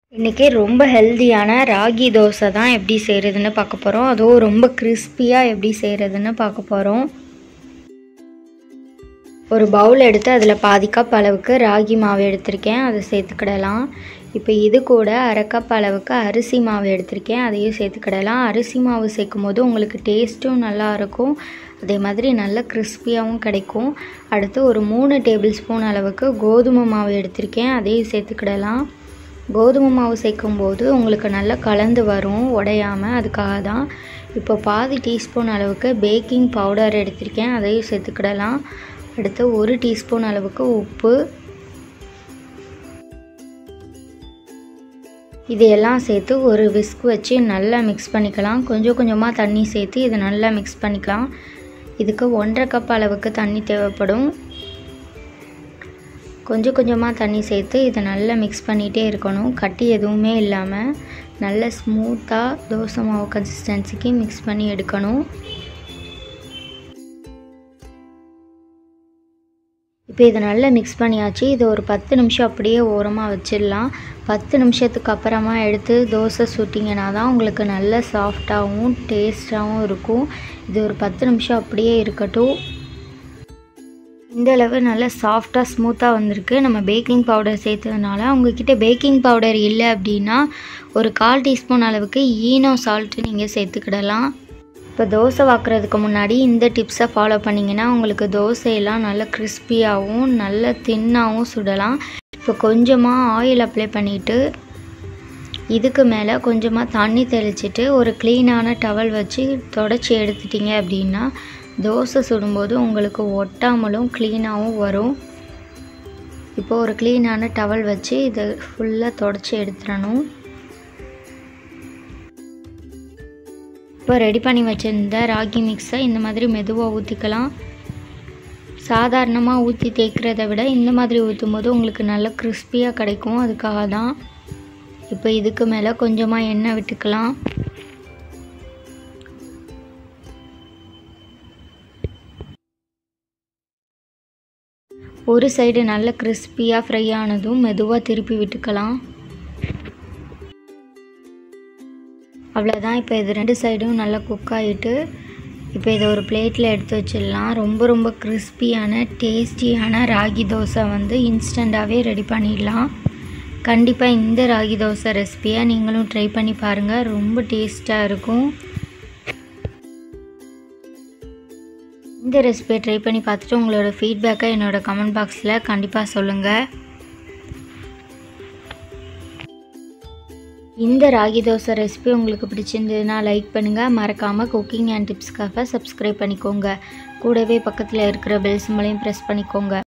இன்றைக்கி ரொம்ப ஹெல்தியான ராகி தோசை தான் எப்படி செய்கிறதுன்னு பார்க்க போகிறோம் அதுவும் ரொம்ப கிறிஸ்பியாக எப்படி செய்கிறதுன்னு பார்க்க போகிறோம் ஒரு பவுல் எடுத்து அதில் பாதி கப் அளவுக்கு ராகி மாவு எடுத்திருக்கேன் அதை சேர்த்துக்கிடலாம் இப்போ இது கூட அரை கப் அளவுக்கு அரிசி மாவு எடுத்திருக்கேன் அதையும் சேர்த்துக்கிடலாம் அரிசி மாவு சேர்க்கும் போது உங்களுக்கு டேஸ்ட்டும் நல்லா இருக்கும் அதே மாதிரி நல்ல கிறிஸ்பியாகவும் கிடைக்கும் அடுத்து ஒரு மூணு டேபிள் ஸ்பூன் அளவுக்கு கோதுமை மாவு எடுத்திருக்கேன் அதையும் சேர்த்துக்கிடலாம் கோதுமை மாவு சேர்க்கும்போது உங்களுக்கு நல்லா கலந்து வரும் உடையாமல் அதுக்காக தான் இப்போ பாதி டீஸ்பூன் அளவுக்கு பேக்கிங் பவுடர் எடுத்திருக்கேன் அதையும் சேர்த்துக்கிடலாம் அடுத்து ஒரு டீஸ்பூன் அளவுக்கு உப்பு இதையெல்லாம் சேர்த்து ஒரு விஸ்க் வச்சு நல்லா மிக்ஸ் பண்ணிக்கலாம் கொஞ்சம் கொஞ்சமாக தண்ணி சேர்த்து இதை நல்லா மிக்ஸ் பண்ணிக்கலாம் இதுக்கு ஒன்றரை கப் அளவுக்கு தண்ணி தேவைப்படும் கொஞ்சம் கொஞ்சமாக தண்ணி சேர்த்து இதை நல்லா மிக்ஸ் பண்ணிகிட்டே இருக்கணும் கட்டி எதுவுமே இல்லாமல் நல்ல ஸ்மூத்தாக தோசை மாவு கன்சிஸ்டன்சிக்கு மிக்ஸ் பண்ணி எடுக்கணும் இப்போ இதை நல்லா மிக்ஸ் பண்ணியாச்சு இது ஒரு பத்து நிமிஷம் அப்படியே ஓரமாக வச்சிடலாம் பத்து நிமிஷத்துக்கு அப்புறமா எடுத்து தோசை சுட்டிங்கன்னா தான் உங்களுக்கு நல்ல சாஃப்டாகவும் டேஸ்ட்டாகவும் இருக்கும் இது ஒரு பத்து நிமிஷம் அப்படியே இருக்கட்டும் இந்த அளவு நல்லா சாஃப்டாக ஸ்மூத்தாக வந்திருக்கு நம்ம பேக்கிங் பவுடர் சேர்த்ததுனால உங்ககிட்ட பேக்கிங் பவுடர் இல்லை அப்படின்னா ஒரு கால் டீஸ்பூன் அளவுக்கு ஈனோ சால்ட்டு நீங்கள் சேர்த்துக்கிடலாம் இப்போ தோசை வாக்குறதுக்கு முன்னாடி இந்த டிப்ஸை ஃபாலோ பண்ணிங்கன்னா உங்களுக்கு தோசையெல்லாம் நல்ல கிறிஸ்பியாகவும் நல்ல தின்னாகவும் சுடலாம் இப்போ கொஞ்சமாக ஆயில் அப்ளை பண்ணிவிட்டு இதுக்கு மேலே கொஞ்சமாக தண்ணி தெளிச்சிட்டு ஒரு க்ளீனான டவல் வச்சு தொடச்சி எடுத்துட்டிங்க அப்படின்னா தோசை சுடும்போது உங்களுக்கு ஒட்டாமலும் க்ளீனாகவும் வரும் இப்போ ஒரு க்ளீனான டவல் வச்சு இதை ஃபுல்லாக தொடச்சி எடுத்துடணும் இப்போ ரெடி பண்ணி வச்சுருந்த ராகி மிக்ஸை இந்த மாதிரி மெதுவாக ஊற்றிக்கலாம் சாதாரணமாக ஊற்றி தேய்க்கிறத விட இந்த மாதிரி ஊற்றும் போது உங்களுக்கு நல்ல கிறிஸ்பியாக கிடைக்கும் அதுக்காக தான் இப்போ இதுக்கு மேலே கொஞ்சமாக எண்ணெய் விட்டுக்கலாம் ஒரு சைடு நல்ல கிறிஸ்பியாக ஃப்ரை ஆனதும் மெதுவாக திருப்பி விட்டுக்கலாம் அவ்வளோதான் இப்போ இது ரெண்டு சைடும் நல்லா குக் ஆகிட்டு இப்போ இதை ஒரு பிளேட்டில் எடுத்து வச்சிடலாம் ரொம்ப ரொம்ப கிறிஸ்பியான டேஸ்டியான ராகி தோசை வந்து இன்ஸ்டண்ட்டாகவே ரெடி பண்ணிடலாம் கண்டிப்பாக இந்த ராகி தோசை ரெசிபியை நீங்களும் ட்ரை பண்ணி பாருங்கள் ரொம்ப டேஸ்ட்டாக இருக்கும் இந்த ரெசிபியை ட்ரை பண்ணி பார்த்துட்டு உங்களோட ஃபீட்பேக்கை என்னோடய கமெண்ட் பாக்ஸில் கண்டிப்பாக சொல்லுங்கள் இந்த ராகி தோசை ரெசிபி உங்களுக்கு பிடிச்சிருந்ததுன்னா லைக் பண்ணுங்கள் மறக்காமல் குக்கிங் அண்ட் டிப்ஸ்க்காக சப்ஸ்கிரைப் பண்ணிக்கோங்க கூடவே பக்கத்தில் இருக்கிற பெல் சிம்பளையும் ப்ரெஸ் பண்ணிக்கோங்க